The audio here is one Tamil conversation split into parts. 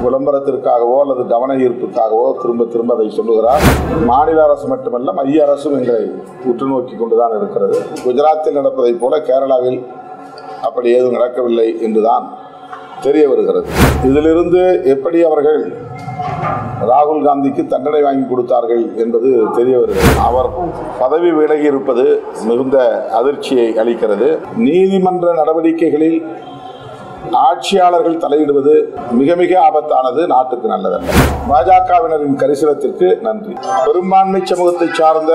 விளம்பரத்திற்காகவோ அல்லது கவன ஈர்ப்புக்காகவோ திரும்ப திரும்ப அதை சொல்லுகிறார் மாநில அரசு மட்டுமல்ல மைய அரசும் எங்களை உற்று நோக்கி கொண்டுதான் இருக்கிறது குஜராத்தில் நடப்பதைப் போல கேரளாவில் அப்படி ஏதும் நடக்கவில்லை என்றுதான் தெரிய வருகிறது இதிலிருந்து எப்படி அவர்கள் ராகுல் காந்திக்கு தண்டனை வாங்கி கொடுத்தார்கள் என்பது தெரிய வருகிறது அவர் பதவி விலகி இருப்பது மிகுந்த அதிர்ச்சியை அளிக்கிறது நீதிமன்ற நடவடிக்கைகளில் ஆட்சியாளர்கள் தலையிடுவது மிக மிக ஆபத்தானது நாட்டுக்கு நல்லதல்ல பாஜகவினரின் கரிசனத்திற்கு நன்றி பெரும்பான்மை சமூகத்தை சார்ந்த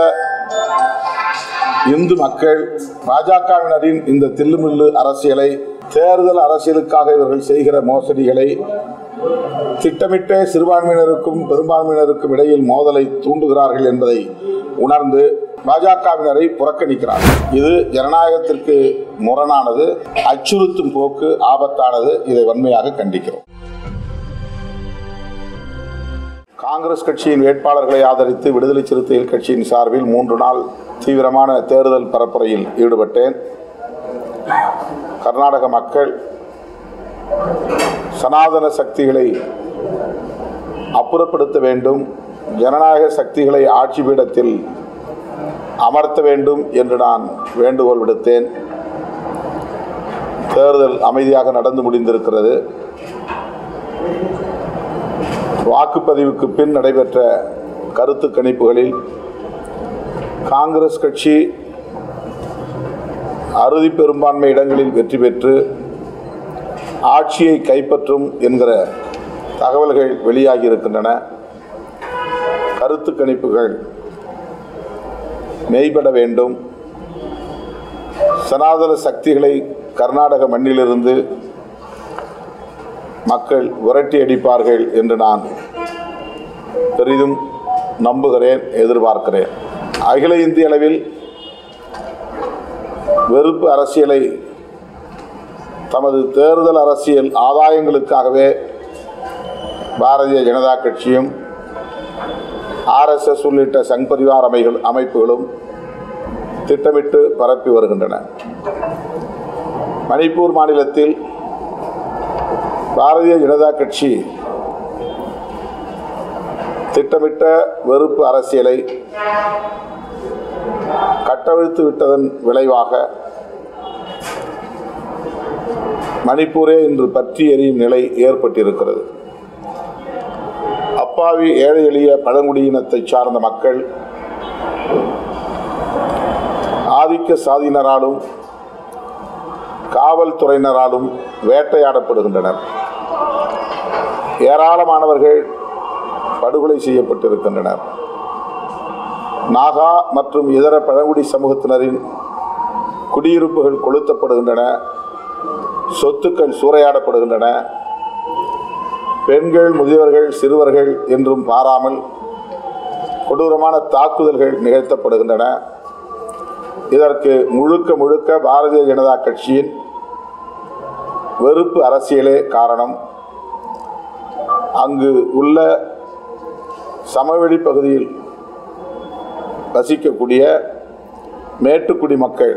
இந்து மக்கள் பாஜகவினரின் இந்த தில்லுமுள்ளு அரசியலை தேர்தல் அரசியலுக்காக இவர்கள் செய்கிற மோசடிகளை திட்டமிட்டே சிறுபான்மையினருக்கும் பெரும்பான்மையினருக்கும் இடையில் மோதலை தூண்டுகிறார்கள் என்பதை உணர்ந்து பாஜகவினரை புறக்கணிக்கிறார் இது ஜனநாயகத்திற்கு முரணானது அச்சுறுத்தும் போக்கு ஆபத்தானது இதை வன்மையாக கண்டிக்கிறோம் காங்கிரஸ் கட்சியின் வேட்பாளர்களை ஆதரித்து விடுதலை சிறுத்தைகள் கட்சியின் சார்பில் மூன்று நாள் தீவிரமான தேர்தல் பரப்புரையில் ஈடுபட்டேன் கர்நாடக மக்கள் சனாதன சக்திகளை அப்புறப்படுத்த வேண்டும் ஜனநாயக சக்திகளை ஆட்சி பீடத்தில் அமர்த்த வேண்டும் என்று நான் வேண்டுகோள் விடுத்தேன் தேர்தல் அமைதியாக நடந்து முடிந்திருக்கிறது வாக்குப்பதிவுக்கு பின் நடைபெற்ற கருத்து கணிப்புகளில் காங்கிரஸ் கட்சி அறுதி பெரும்பான்மை இடங்களில் வெற்றி பெற்று ஆட்சியை கைப்பற்றும் என்கிற தகவல்கள் வெளியாகி இருக்கின்றன கருத்து கணிப்புகள் மெய்பட வேண்டும் சனாதன சக்திகளை கர்நாடக மண்ணிலிருந்து மக்கள் விரட்டி அடிப்பார்கள் என்று நான் பெரிதும் நம்புகிறேன் எதிர்பார்க்கிறேன் அகில இந்திய அளவில் வெறுப்பு அரசியலை தமது தேர்தல் அரசியல் ஆதாயங்களுக்காகவே பாரதிய ஜனதா கட்சியும் ஆர்எஸ்எஸ் உள்ளிட்ட சங் பரிவார் அமைகள் அமைப்புகளும் திட்டமிட்டு பரப்பி வருகின்றன மணிப்பூர் மாநிலத்தில் பாரதிய ஜனதா கட்சி திட்டமிட்ட வெறுப்பு அரசியலை கட்டவிழ்த்து விட்டதன் விளைவாக மணிப்பூரே இன்று பற்றி எரியும் நிலை ஏற்பட்டிருக்கிறது அப்பாவி ஏழை எளிய பழங்குடியினத்தை சார்ந்த மக்கள் ஆதிக்க சாதியினராலும் காவல்துறையினராலும் வேட்டையாடப்படுகின்றனர் ஏராளமானவர்கள் படுகொலை செய்யப்பட்டிருக்கின்றனர் நாகா மற்றும் இதர பழங்குடி சமூகத்தினரின் குடியிருப்புகள் கொளுத்தப்படுகின்றன சொத்துக்கள் சூறையாடப்படுகின்றன பெண்கள் முதியவர்கள் சிறுவர்கள் என்றும் பாராமல் கொடூரமான தாக்குதல்கள் நிகழ்த்தப்படுகின்றன இதற்கு முழுக்க முழுக்க பாரதிய ஜனதா கட்சியின் வெறுப்பு அரசியலே காரணம் அங்கு உள்ள சமவெளி பகுதியில் வசிக்கக்கூடிய மேட்டுக்குடி மக்கள்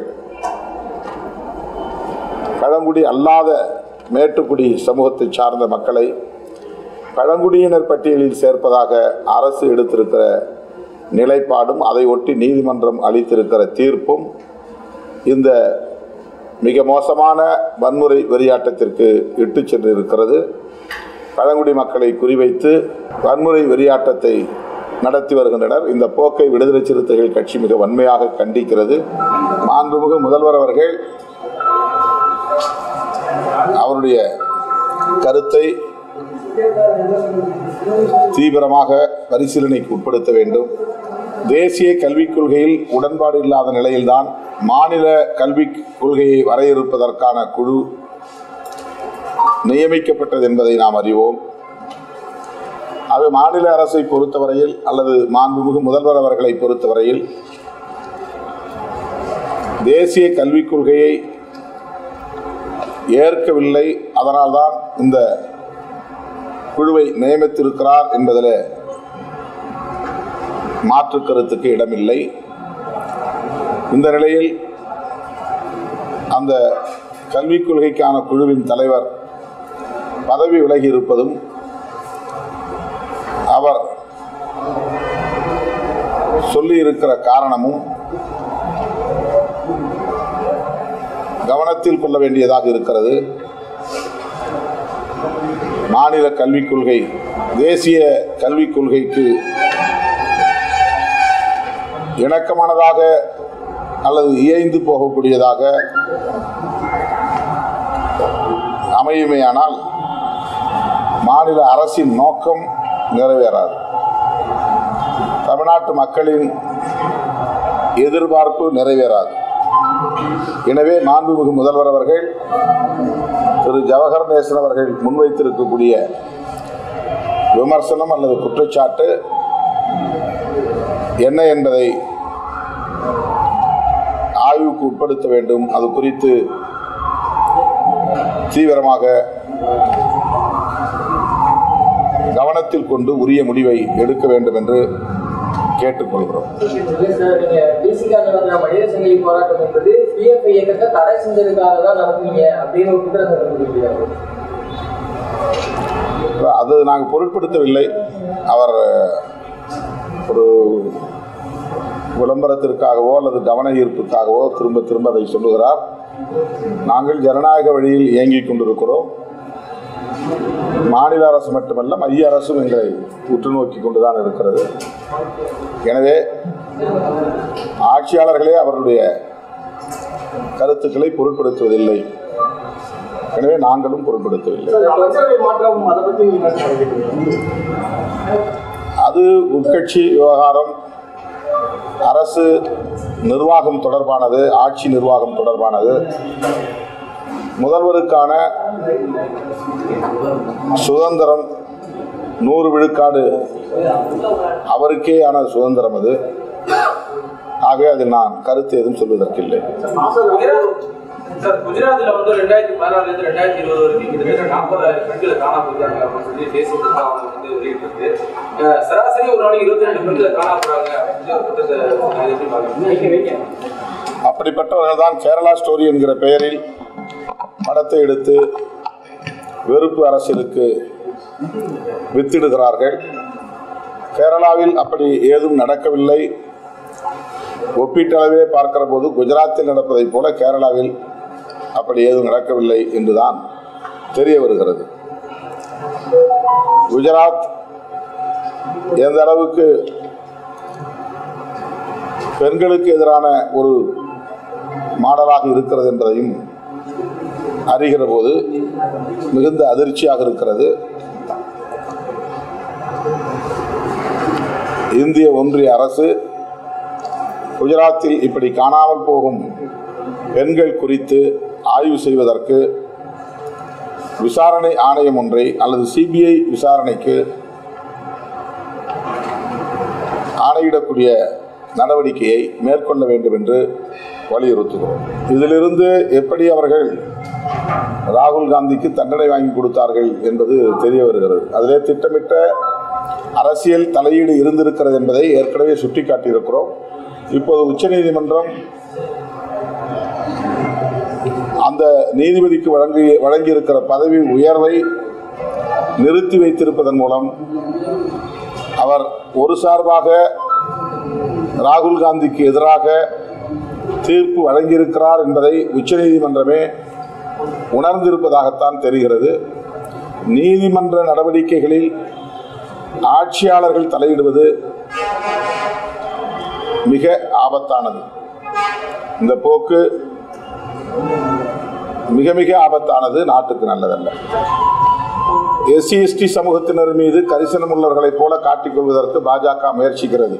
பழங்குடி அல்லாத மேட்டுக்குடி சமூகத்தை சார்ந்த மக்களை பழங்குடியினர் பட்டியலில் சேர்ப்பதாக அரசு எடுத்திருக்கிற நிலைப்பாடும் அதை ஒட்டி நீதிமன்றம் அளித்திருக்கிற தீர்ப்பும் இந்த மிக மோசமான வன்முறை வெறியாட்டத்திற்கு இட்டு சென்றிருக்கிறது பழங்குடி மக்களை குறிவைத்து வன்முறை வெறியாட்டத்தை நடத்தி வருகின்றனர் இந்த போக்கை விடுதலை சிறுத்தைகள் கட்சி மிக வன்மையாக கண்டிக்கிறது மாண்புமிகு முதல்வர் அவர்கள் அவருடைய கருத்தை தீவிரமாக பரிசீலனைக்கு உட்படுத்த வேண்டும் தேசிய கல்விக் கொள்கையில் உடன்பாடு இல்லாத நிலையில்தான் மாநில கல்விக் கொள்கையை வரையறுப்பதற்கான குழு நியமிக்கப்பட்டது என்பதை நாம் அறிவோம் அது மாநில அரசை பொறுத்தவரையில் அல்லது மாண்புமிகு முதல்வர் அவர்களை பொறுத்தவரையில் தேசிய கல்விக் கொள்கையை ஏற்கவில்லை அதனால்தான் இந்த குழுவை நியமித்திருக்கிறார் என்பதில் மாற்று கருத்துக்கு இடமில்லை இந்த நிலையில் அந்த கல்விக் கொள்கைக்கான குழுவின் தலைவர் பதவி விலகி இருப்பதும் அவர் சொல்லி இருக்கிற காரணமும் கவனத்தில் கொள்ள வேண்டியதாக இருக்கிறது மாநில கல்விக் கொள்கை தேசிய கல்விக் கொள்கைக்கு இணக்கமானதாக அல்லது இயைந்து போகக்கூடியதாக அமையுமேயானால் மாநில அரசின் நோக்கம் நிறைவேறாது தமிழ்நாட்டு மக்களின் எதிர்பார்ப்பு நிறைவேறாது எனவே மாண்புமிகு முதல்வர் அவர்கள் திரு ஜவஹர் நேசன் அவர்கள் முன்வைத்திருக்கக்கூடிய விமர்சனம் அல்லது குற்றச்சாட்டு என்ன என்பதை ஆய்வுக்கு உட்படுத்த வேண்டும் அது குறித்து தீவிரமாக கவனத்தில் கொண்டு உரிய முடிவை எடுக்க வேண்டும் என்று கேட்டுக்கொள்கிறோம் இல்லை சார் நீங்க பிசிகா நடத்தின மனித சங்கிலி போராட்டம் என்பது பிஎஃப் இயக்கத்தை தடை செஞ்சதுக்காக தான் நடத்துனீங்க அப்படின்னு ஒரு குற்றச்சாட்டு கொடுக்கிறாரு அது நாங்கள் பொருட்படுத்தவில்லை அவர் ஒரு விளம்பரத்திற்காகவோ அல்லது கவன ஈர்ப்புக்காகவோ திரும்ப திரும்ப அதை சொல்லுகிறார் நாங்கள் ஜனநாயக வழியில் இயங்கிக் கொண்டிருக்கிறோம் மாநில அரசு மட்டுமல்ல மைய அரசும் எங்களை உற்று நோக்கி கொண்டுதான் இருக்கிறது எனவே ஆட்சியாளர்களே அவருடைய கருத்துக்களை பொருட்படுத்துவதில்லை எனவே நாங்களும் பொருட்படுத்தவில்லை அமைச்சரவை மாற்றம் அதை பத்தி நீங்க என்ன நினைக்கிறீங்க? அது உட்கட்சி விவகாரம் அரசு நிர்வாகம் தொடர்பானது ஆட்சி நிர்வாகம் தொடர்பானது முதல்வருக்கான சுதந்திரம் நூறு விழுக்காடு அவருக்கேயான சுதந்திரம் அது ஆகவே அதில் நான் கருத்து எதுவும் சொல்வதற்கில்லை குஜராத் சார் குஜராத்ல வந்து ரெண்டாயிரத்தி பதினாறுல இருந்து ரெண்டாயிரத்தி இருபது வரைக்கும் கிட்டத்தட்ட நாற்பதாயிரம் பெண்களை காணாம போயிருக்காங்க அப்படின்னு சொல்லி தேசிய புத்தகம் வந்து வெளியிட்டிருக்கு அஹ் சராசரி ஒரு நாளைக்கு இருபத்தி ரெண்டு பெண்களை காணாம போறாங்க அப்படின்னு ஒரு குற்றத்தை நான் எப்படி பாக்குறீங்க அப்படிப்பட்டவர்கள் தான் கேரளா ஸ்டோரி என்கிற பெயரில் படத்தை எடுத்து வெறுப்பு அரசியலுக்கு வித்திடுகிறார்கள் கேரளாவில் அப்படி ஏதும் நடக்கவில்லை ஒப்பீட்டளவே பார்க்கிற போது குஜராத்தில் நடப்பதைப் போல கேரளாவில் அப்படி ஏதும் நடக்கவில்லை என்றுதான் தெரிய வருகிறது குஜராத் எந்த அளவுக்கு பெண்களுக்கு எதிரான ஒரு மாடலாக இருக்கிறது என்பதையும் அறிகிற போது மிகுந்த அதிர்ச்சியாக இருக்கிறது இந்திய ஒன்றிய அரசு குஜராத்தில் இப்படி காணாமல் போகும் பெண்கள் குறித்து ஆய்வு செய்வதற்கு விசாரணை ஆணையம் ஒன்றை அல்லது சிபிஐ விசாரணைக்கு ஆணையிடக்கூடிய நடவடிக்கையை மேற்கொள்ள வேண்டும் என்று வலியுறுத்துகிறோம் இதிலிருந்து எப்படி அவர்கள் ராகுல் காந்திக்கு தண்டனை வாங்கி கொடுத்தார்கள் என்பது தெரிய வருகிறது அதிலே திட்டமிட்ட அரசியல் தலையீடு இருந்திருக்கிறது என்பதை ஏற்கனவே சுட்டிக்காட்டியிருக்கிறோம் இப்போது உச்சநீதிமன்றம் அந்த நீதிபதிக்கு வழங்கி வழங்கியிருக்கிற பதவி உயர்வை நிறுத்தி வைத்திருப்பதன் மூலம் அவர் ஒரு சார்பாக ராகுல் காந்திக்கு எதிராக தீர்ப்பு வழங்கியிருக்கிறார் என்பதை உச்சநீதிமன்றமே உணர்ந்திருப்பதாகத்தான் தெரிகிறது நீதிமன்ற நடவடிக்கைகளில் ஆட்சியாளர்கள் தலையிடுவது மிக ஆபத்தானது இந்த போக்கு மிக மிக ஆபத்தானது நாட்டுக்கு நல்லதல்ல எஸ்சி எஸ்டி சமூகத்தினர் மீது கரிசனம் உள்ளவர்களைப் போல காட்டிக்கொள்வதற்கு பாஜக முயற்சிக்கிறது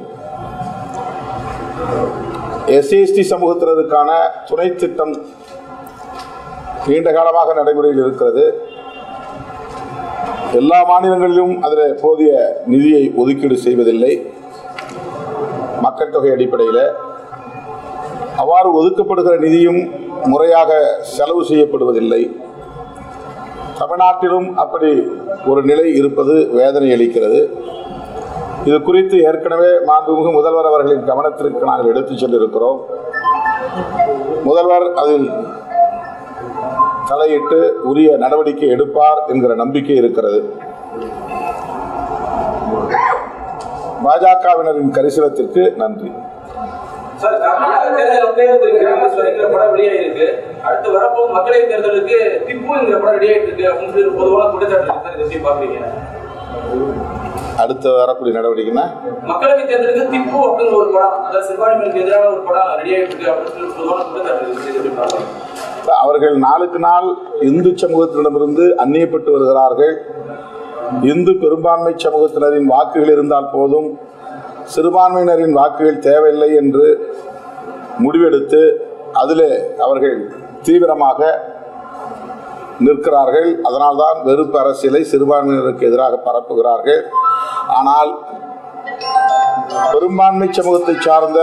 எஸ்சி எஸ்டி சமூகத்தினருக்கான துணை திட்டம் நீண்ட காலமாக நடைமுறையில் இருக்கிறது எல்லா மாநிலங்களிலும் அதில் போதிய நிதியை ஒதுக்கீடு செய்வதில்லை மக்கள் தொகை அடிப்படையில் அவ்வாறு ஒதுக்கப்படுகிற நிதியும் முறையாக செலவு செய்யப்படுவதில்லை தமிழ்நாட்டிலும் அப்படி ஒரு நிலை இருப்பது வேதனை அளிக்கிறது இது குறித்து ஏற்கனவே மாண்புமிகு முதல்வர் அவர்களின் கவனத்திற்கு நாங்கள் எடுத்துச் சென்றிருக்கிறோம் முதல்வர் அதில் தலையிட்டு உரிய நடவடிக்கை எடுப்பார் என்கிற நம்பிக்கை இருக்கிறது பாஜகவினரின் கரிசனத்திற்கு நன்றி சார் கர்நாடக தேர்தல் வந்து கிராமஸ்வரிங்கிற படம் வெளியாயிருக்கு அடுத்து வரப்போகும் மக்களவை தேர்தலுக்கு திப்புங்கிற படம் ரெடி ஆயிட்டு இருக்கு அப்படின்னு சொல்லி ஒரு பொதுவான குற்றச்சாட்டு இருக்கு சார் இதை எப்படி பாக்குறீங்க அடுத்து வரக்கூடிய நடவடிக்கைன்னா மக்களவை தேர்தலுக்கு திப்பு அப்படிங்கிற ஒரு படம் அதாவது சிறுபான்மையினருக்கு எதிரான ஒரு படம் ரெடி ஆயிட்டு இருக்கு அப்படின்னு சொல்லி ஒரு பொதுவான குற்றச்சாட்டு இருக்கு இதை எப்படி பாக்குறீங்க அவர்கள் நாளுக்கு நாள் இந்து சமூகத்திடமிருந்து அந்நியப்பட்டு வருகிறார்கள் இந்து பெரும்பான்மை சமூகத்தினரின் வாக்குகள் இருந்தால் போதும் சிறுபான்மையினரின் வாக்குகள் தேவையில்லை என்று முடிவெடுத்து அதிலே அவர்கள் தீவிரமாக நிற்கிறார்கள் அதனால்தான் வெறுப்பு அரசியலை சிறுபான்மையினருக்கு எதிராக பரப்புகிறார்கள் ஆனால் பெரும்பான்மை சமூகத்தை சார்ந்த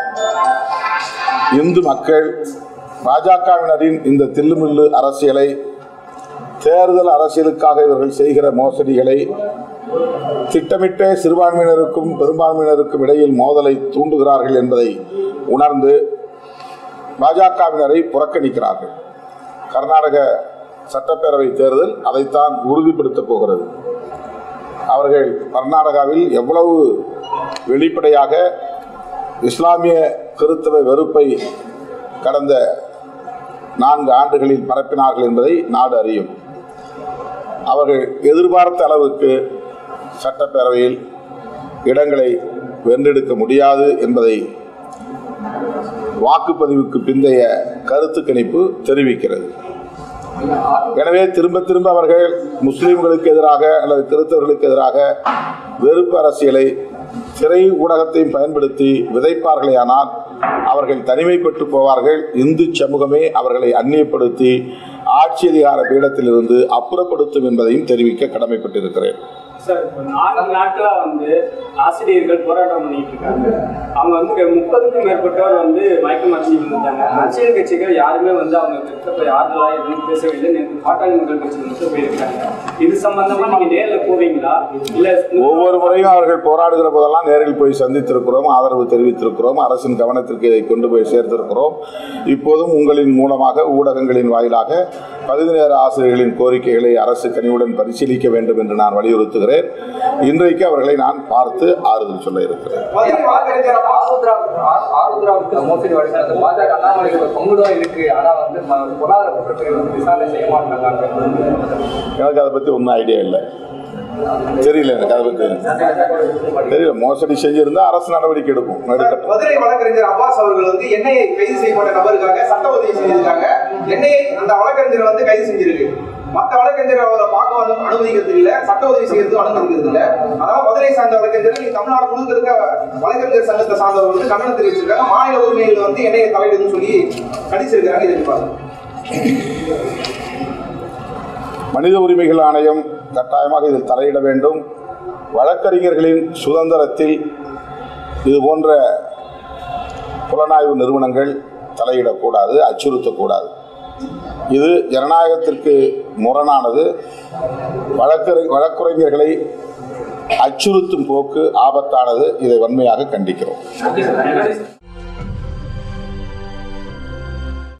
இந்து மக்கள் பாஜகவினரின் இந்த தில்லுமுள்ளு அரசியலை தேர்தல் அரசியலுக்காக இவர்கள் செய்கிற மோசடிகளை திட்டமிட்டே சிறுபான்மையினருக்கும் பெரும்பான்மையினருக்கும் இடையில் மோதலை தூண்டுகிறார்கள் என்பதை உணர்ந்து பாஜகவினரை புறக்கணிக்கிறார்கள் கர்நாடக சட்டப்பேரவை தேர்தல் அதைத்தான் உறுதிப்படுத்தப் போகிறது அவர்கள் கர்நாடகாவில் எவ்வளவு வெளிப்படையாக இஸ்லாமிய கிறித்தவ வெறுப்பை கடந்த நான்கு ஆண்டுகளில் பரப்பினார்கள் என்பதை நாடு அறியும் அவர்கள் எதிர்பார்த்த அளவுக்கு சட்டப்பேரவையில் இடங்களை வென்றெடுக்க முடியாது என்பதை வாக்குப்பதிவுக்கு பிந்தைய கருத்து கணிப்பு தெரிவிக்கிறது எனவே திரும்ப திரும்ப அவர்கள் முஸ்லிம்களுக்கு எதிராக அல்லது கிறிஸ்தவர்களுக்கு எதிராக வெறுப்பு அரசியலை திரை ஊடகத்தையும் பயன்படுத்தி விதைப்பார்களேயானால் அவர்கள் தனிமைப்பட்டு போவார்கள் இந்து சமூகமே அவர்களை அந்நியப்படுத்தி ஆட்சி அதிகார பீடத்திலிருந்து அப்புறப்படுத்தும் என்பதையும் தெரிவிக்க கடமைப்பட்டிருக்கிறேன் சார் இப்போ நான்கு நாட்களா வந்து ஆசிரியர்கள் போராட்டம் பண்ணிட்டு இருக்காங்க அவங்க வந்து முப்பதுக்கும் மேற்பட்டோர் வந்து மயக்க மருந்து விழுந்தாங்க அரசியல் கட்சிகள் யாருமே வந்து அவங்க கிட்ட போய் ஆறுதலா எதுவும் பேசவில்லை நேற்று பாட்டாளி மக்கள் கட்சி மட்டும் போயிருக்காங்க இது சம்பந்தமா நீங்க நேர்ல போவீங்களா இல்ல ஒவ்வொரு முறையும் அவர்கள் போராடுகிற போதெல்லாம் நேரில் போய் சந்தித்திருக்கிறோம் ஆதரவு தெரிவித்திருக்கிறோம் அரசின் கவனத்திற்கு இதை கொண்டு போய் சேர்த்திருக்கிறோம் இப்போதும் உங்களின் மூலமாக ஊடகங்களின் வாயிலாக பகுதி நேர ஆசிரியர்களின் கோரிக்கைகளை அரசு கனிவுடன் பரிசீலிக்க வேண்டும் என்று நான் வலியுறுத்துகிறேன் இன்றைக்கு அவர்களை நான் பார்த்து ஆறுதல் சொல்ல இருக்கிறேன் மதுரை வழக்கறிஞர் அப்பா ஆருத்ராவுக்கு மோசடி வழக்கு அந்த பாஜக அண்ணாமலைக்கு ஒரு பங்கு தான் இருக்கு ஆனா வந்து ம- பொருளாதார குற்றப்பிரிவு வந்து விசாரணை செய்ய மாட்டாங்க எனக்கு அதை பற்றி ஒன்றும் ஐடியா இல்லை தெரியல எனக்கு அதை பற்றி தெரியல மோசடி செஞ்சிருந்தா அரசு நடவடிக்கை எடுக்கும் எடுக்கட்டும் மதுரை வழக்கறிஞர் அப்பாஸ் அவர்கள் வந்து என்ஐஏ கைது செய்யப்பட்ட நபருக்காக சட்ட உதவி செஞ்சிருக்காங்க என்ஐஏ அந்த வழக்கறிஞரை வந்து கைது செஞ்சிருக்கு மத்த வழக்கறிஞர் அவரை பார்க்க வந்து அனுமதிக்கிறது இல்ல சட்ட உதவி செய்யறது அனுமதிக்கிறது இல்ல அதனால மதுரை சார்ந்த வழக்கறிஞர் நீ தமிழ்நாடு முழுக்க இருக்க வழக்கறிஞர் சங்கத்தை சார்ந்தவர் வந்து கண்டனம் தெரிவிச்சிருக்காங்க மாநில உரிமைகள் வந்து என்ஐஏ தலையிடுன்னு சொல்லி கடிச்சிருக்காங்க இதை பாருங்க மனித உரிமைகள் ஆணையம் கட்டாயமாக இதில் தலையிட வேண்டும் வழக்கறிஞர்களின் சுதந்திரத்தில் இது போன்ற புலனாய்வு நிறுவனங்கள் தலையிடக்கூடாது அச்சுறுத்தக்கூடாது இது ஜனநாயகத்திற்கு முரணானது வழக்கறி வழக்குரைஞர்களை அச்சுறுத்தும் போக்கு ஆபத்தானது இதை வன்மையாக கண்டிக்கிறோம் நன்றி சார்